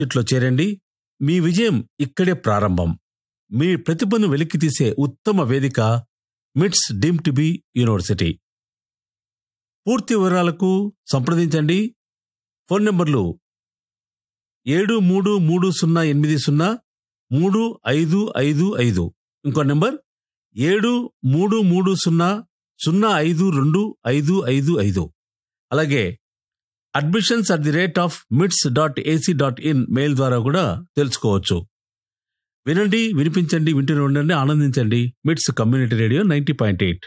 ఇట్లో చేరండి మీ విజయం ఇక్కడే ప్రారంభం మీ ప్రతిభను వెలికితీసే ఉత్తమ వేదిక మిట్స్ డీమ్ టు బి యూనివర్సిటీ పూర్తి వివరాలకు సంప్రదించండి ఫోన్ నంబర్లు ఏడు మూడు మూడు సున్నా ఎనిమిది సున్నా మూడు ఐదు ఐదు ఐదు ఇంకో నెంబర్ ఏడు మూడు మూడు సున్నా సున్నా ఐదు రెండు ఐదు ఐదు ఐదు అలాగే admissions at the rate of MITS dot AC dot in mail ద్వారా కూడా తెలుసుకోవచ్చు వినండి వినిపించండి వింటూనే ఉండండి ఆనందించండి MITS community radio ninety point eight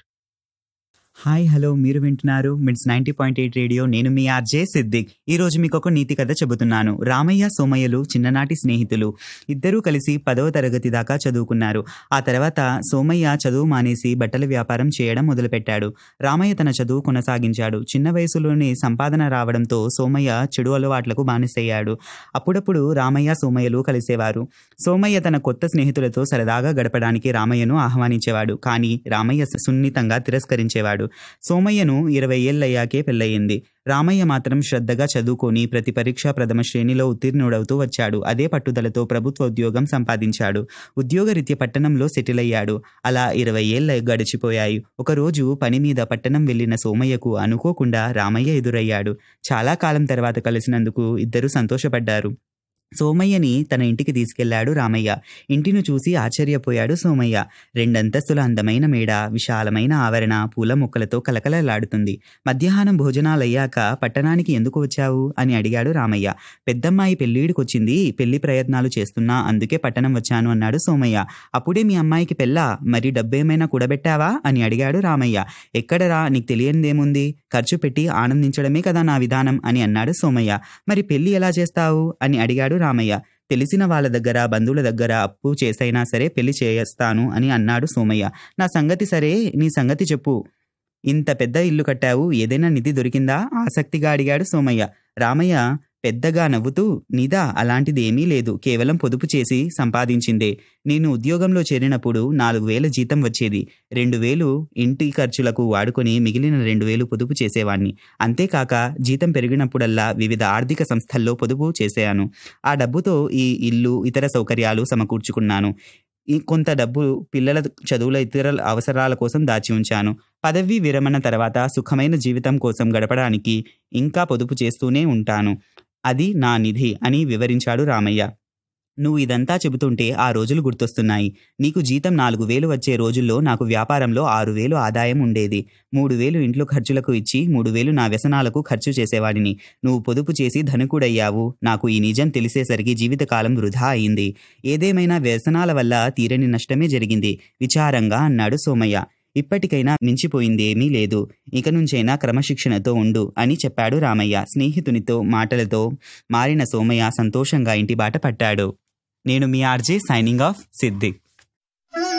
hi hello మీరు వింటున్నారు MITS ninety point eight radio నేను మీ ఆర్జే సిద్దిక్ ఈ రోజు మీకు ఒక నీతి కథ చెబుతున్నాను రామయ్య సోమయ్యలు చిన్ననాటి స్నేహితులు ఇద్దరూ కలిసి పదవ తరగతి దాకా చదువుకున్నారు ఆ తర్వాత సోమయ్య చదువు మానేసి బట్టల వ్యాపారం చేయడం మొదలుపెట్టాడు రామయ్య తన చదువు కొనసాగించాడు చిన్న వయసులోనే సంపాదన రావడంతో సోమయ్య చెడు అలవాట్లకు బానిసయ్యాడు అప్పుడప్పుడు రామయ్య సోమయ్యలు కలిసేవారు సోమయ్య తన కొత్త స్నేహితులతో సరదాగా గడపడానికి రామయ్యను ఆహ్వానించేవాడు కానీ రామయ్య సున్నితంగా తిరస్కరించేవాడు సోమయ్యను ఇరవై ఏళ్ళయ్యాకే పెళ్ళయింది రామయ్య మాత్రం శ్రద్ధగా చదువుకొని ప్రతి పరీక్ష ప్రథమ శ్రేణిలో ఉత్తీర్ణుడవుతూ వచ్చాడు అదే పట్టుదలతో ప్రభుత్వ ఉద్యోగం సంపాదించాడు ఉద్యోగరీత్యా పట్టణంలో సెటిల్ అయ్యాడు అలా ఇరవై ఏళ్ళ గడిచిపోయాయి ఒకరోజు పని మీద పట్టణం వెళ్లిన సోమయ్యకు అనుకోకుండా రామయ్య ఎదురయ్యాడు చాలా కాలం తర్వాత కలిసినందుకు ఇద్దరు సంతోషపడ్డారు సోమయ్యని తన ఇంటికి తీసుకెళ్లాడు రామయ్య ఇంటిని చూసి ఆశ్చర్యపోయాడు సోమయ్య రెండంతస్తుల అందమైన మేడ విశాలమైన ఆవరణ పూల మొక్కలతో కలకలలాడుతుంది మధ్యాహ్నం భోజనాలయ్యాక పట్టణానికి ఎందుకు వచ్చావు అని అడిగాడు రామయ్య పెద్దమ్మాయి పెళ్ళిడికొచ్చింది పెళ్లి ప్రయత్నాలు చేస్తున్నా అందుకే పట్టణం వచ్చాను అన్నాడు సోమయ్య అప్పుడే మీ అమ్మాయికి పెళ్ళా మరి డబ్బేమైనా కూడబెట్టావా అని అడిగాడు రామయ్య ఎక్కడరా నీకు తెలియనిదేముంది ఖర్చు పెట్టి ఆనందించడమే కదా నా విధానం అని అన్నాడు సోమయ్య మరి పెళ్లి ఎలా చేస్తావు అని అడిగాడు రామయ్య తెలిసిన వాళ్ళ దగ్గర బంధువుల దగ్గర అప్పు చేసైనా సరే పెళ్లి చేస్తాను అని అన్నాడు సోమయ్య నా సంగతి సరే నీ సంగతి చెప్పు ఇంత పెద్ద ఇల్లు కట్టావు ఏదైనా నిధి దొరికిందా ఆసక్తిగా అడిగాడు సోమయ్య రామయ్య పెద్దగా నవ్వుతూ నిదా అలాంటిది ఏమీ లేదు కేవలం పొదుపు చేసి సంపాదించిందే నేను ఉద్యోగంలో చేరినప్పుడు నాలుగు వేల జీతం వచ్చేది రెండు వేలు ఇంటి ఖర్చులకు వాడుకొని మిగిలిన రెండు వేలు పొదుపు చేసేవాణ్ణి అంతేకాక జీతం పెరిగినప్పుడల్లా వివిధ ఆర్థిక సంస్థల్లో పొదుపు చేశాను ఆ డబ్బుతో ఈ ఇల్లు ఇతర సౌకర్యాలు సమకూర్చుకున్నాను ఈ కొంత డబ్బు పిల్లల చదువుల ఇతర అవసరాల కోసం దాచి ఉంచాను పదవీ విరమణ తర్వాత సుఖమైన జీవితం కోసం గడపడానికి ఇంకా పొదుపు చేస్తూనే ఉంటాను అది నా నిధి అని వివరించాడు రామయ్య నువ్వు ఇదంతా చెబుతుంటే ఆ రోజులు గుర్తొస్తున్నాయి నీకు జీతం నాలుగు వేలు వచ్చే రోజుల్లో నాకు వ్యాపారంలో ఆరు వేలు ఆదాయం ఉండేది మూడు వేలు ఇంట్లో ఖర్చులకు ఇచ్చి మూడు వేలు నా వ్యసనాలకు ఖర్చు చేసేవాడిని నువ్వు పొదుపు చేసి ధనుకుడయ్యావు నాకు ఈ నిజం తెలిసేసరికి జీవితకాలం వృధా అయింది ఏదేమైనా వ్యసనాల వల్ల తీరని నష్టమే జరిగింది విచారంగా అన్నాడు సోమయ్య ఇప్పటికైనా మించిపోయిందేమీ లేదు ఇక నుంచైనా క్రమశిక్షణతో ఉండు అని చెప్పాడు రామయ్య స్నేహితునితో మాటలతో మారిన సోమయ్య సంతోషంగా ఇంటి బాట పట్టాడు నేను మీ ఆర్జే సైనింగ్ ఆఫ్ సిద్దిక్